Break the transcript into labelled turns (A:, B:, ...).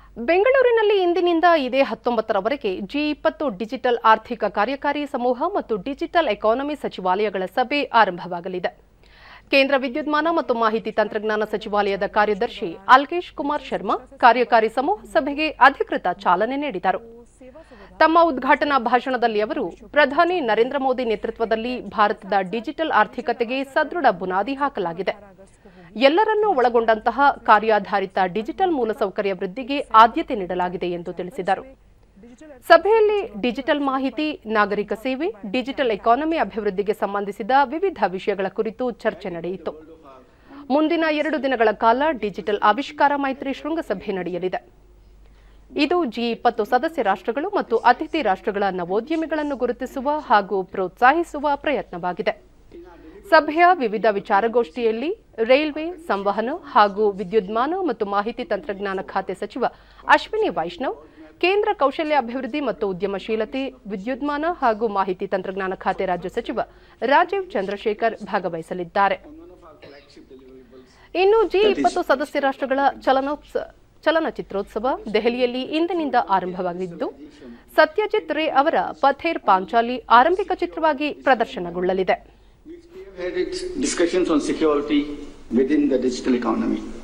A: ಬೆಂಗಳೂರಿನಲ್ಲಿ ಇಂದಿನಿಂದ ಇದೇ ಹತ್ತೊಂಬತ್ತರವರೆಗೆ ಜಿ ಇಪ್ಪತ್ತು ಡಿಜಿಟಲ್ ಆರ್ಥಿಕ ಕಾರ್ಯಕಾರಿ ಸಮೂಹ ಮತ್ತು ಡಿಜಿಟಲ್ ಎಕಾನಮಿ ಸಚಿವಾಲಯಗಳ ಸಭೆ ಆರಂಭವಾಗಲಿದೆ ಕೇಂದ್ರ ವಿದ್ಯುನ್ಮಾನ ಮತ್ತು ಮಾಹಿತಿ ತಂತ್ರಜ್ಞಾನ ಸಚಿವಾಲಯದ ಕಾರ್ಯದರ್ಶಿ ಅಲ್ಕೇಶ್ ಕುಮಾರ್ ಶರ್ಮಾ ಕಾರ್ಯಕಾರಿ ಸಮೂಹ ಸಭೆಗೆ ಅಧಿಕೃತ ಚಾಲನೆ ನೀಡಿದರು ತಮ್ಮ ಉದ್ಘಾಟನಾ ಭಾಷಣದಲ್ಲಿ ಅವರು ಪ್ರಧಾನಿ ನರೇಂದ್ರ ಮೋದಿ ನೇತೃತ್ವದಲ್ಲಿ ಭಾರತದ ಡಿಜಿಟಲ್ ಆರ್ಥಿಕತೆಗೆ ಸದೃಢ ಬುನಾದಿ ಹಾಕಲಾಗಿದೆ ಎಲ್ಲರನ್ನೂ ಒಳಗೊಂಡಂತಹ ಕಾರ್ಯಾಧಾರಿತ ಡಿಜಿಟಲ್ ಮೂಲಸೌಕರ್ಯ ವೃದ್ಧಿಗೆ ಆದ್ಯತೆ ನೀಡಲಾಗಿದೆ ಎಂದು ತಿಳಿಸಿದರು ಸಭೆಯಲ್ಲಿ ಡಿಜಿಟಲ್ ಮಾಹಿತಿ ನಾಗರಿಕ ಸೇವೆ ಡಿಜಿಟಲ್ ಎಕಾನಮಿ ಅಭಿವೃದ್ಧಿಗೆ ಸಂಬಂಧಿಸಿದ ವಿವಿಧ ವಿಷಯಗಳ ಕುರಿತು ಚರ್ಚೆ ನಡೆಯಿತು ಮುಂದಿನ ಎರಡು ದಿನಗಳ ಕಾಲ ಡಿಜಿಟಲ್ ಆವಿಷ್ಕಾರ ಮೈತ್ರಿ ಶೃಂಗಸಭೆ ನಡೆಯಲಿದೆ ಇದು ಜಿ ಇಪ್ಪತ್ತು ಸದಸ್ಯ ರಾಷ್ಟ್ರಗಳು ಮತ್ತು ಅತಿಥಿ ರಾಷ್ಟ್ರಗಳ ನವೋದ್ಯಮಿಗಳನ್ನು ಗುರುತಿಸುವ ಹಾಗೂ ಪ್ರೋತ್ಸಾಹಿಸುವ ಪ್ರಯತ್ನವಾಗಿದೆ ಸಭೆಯ ವಿವಿಧ ವಿಚಾರಗೋಷ್ಠಿಯಲ್ಲಿ ರೈಲ್ವೆ ಸಂವಹನ ಹಾಗೂ ವಿದ್ಯುನ್ಮಾನ ಮತ್ತು ಮಾಹಿತಿ ತಂತ್ರಜ್ಞಾನ ಖಾತೆ ಸಚಿವ ಅಶ್ವಿನಿ ವೈಷ್ಣವ್ ಕೇಂದ್ರ ಕೌಶಲ್ಯ ಅಭಿವೃದ್ಧಿ ಮತ್ತು ಉದ್ಯಮಶೀಲತೆ ವಿದ್ಯುನ್ಮಾನ ಹಾಗೂ ಮಾಹಿತಿ ತಂತ್ರಜ್ಞಾನ ಖಾತೆ ರಾಜ್ಯ ಸಚಿವ ರಾಜೀವ್ ಚಂದ್ರಶೇಖರ್ ಭಾಗವಹಿಸಲಿದ್ದಾರೆ ಇನ್ನು ಜಿ ಇಪ್ಪತ್ತು ಸದಸ್ಯ ರಾಷ್ಟ್ರಗಳ ಚಲನೋತ್ಸ ಚಲನಚಿತ್ರೋತ್ಸವ ದೆಹಲಿಯಲ್ಲಿ ಇಂದಿನಿಂದ ಆರಂಭವಾಗಿದ್ದು ಸತ್ಯಜಿತ್ ರೇ ಅವರ ಪಥೇರ್ ಪಾಂಚಾಲಿ ಆರಂಭಿಕ ಚಿತ್ರವಾಗಿ ಪ್ರದರ್ಶನಗೊಳ್ಳಲಿದೆ
B: We have had its discussions on security within the digital economy.